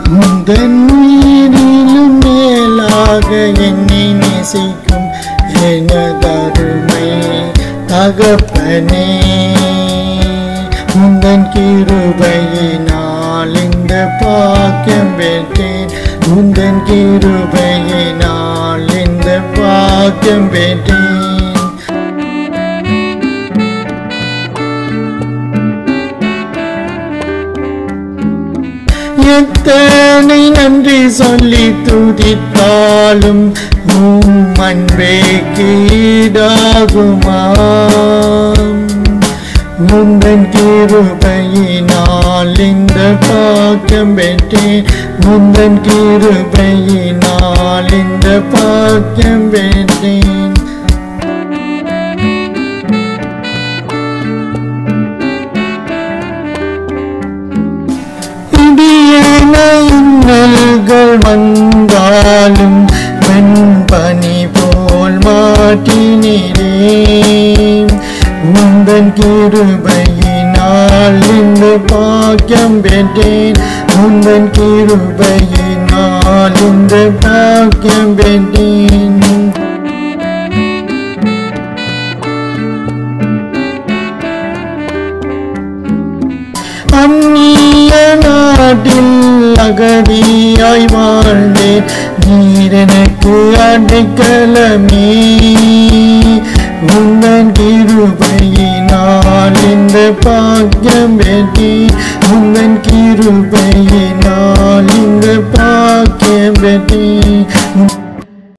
முந்தன் உயிரிலும் மேலாக என்னை நேசிக்கும் எனதருமை தகப்பனே முந்தன் கிருபையினால் இந்த பாக்கியம் பெற்றேன் முந்தன் கிருபையினால் இந்த பாக்கியம் பெற்றேன் எத்தனை நன்றி சொல்லி துதித்தாலும் உம் அன்பே கீடாகுமா முந்தன் கிருபையினால் இந்த பாக்கியம் பெற்றேன் முந்தன் கிருபையினால் இந்த பாக்கியம் பெற்றேன் இடியன இன்னல்கள் வந்தாலும் வெண்பனி போல் மாட்டினீரே முந்தன் கிருபையினால் இந்த பாக்கியம் பெற்றேன் முந்தன் கிருபையினால் இந்த பாக்கியம் பெற்றேன் அந்நிய நாட்டில் அகதியாய் வாழ்ந்தேன் நீர் எனக்கு அடைக்கலமே உந்தன் கிருபையினால் இந்த பாக்கியம் பெற்றேன் உந்தன் கிருபையினால்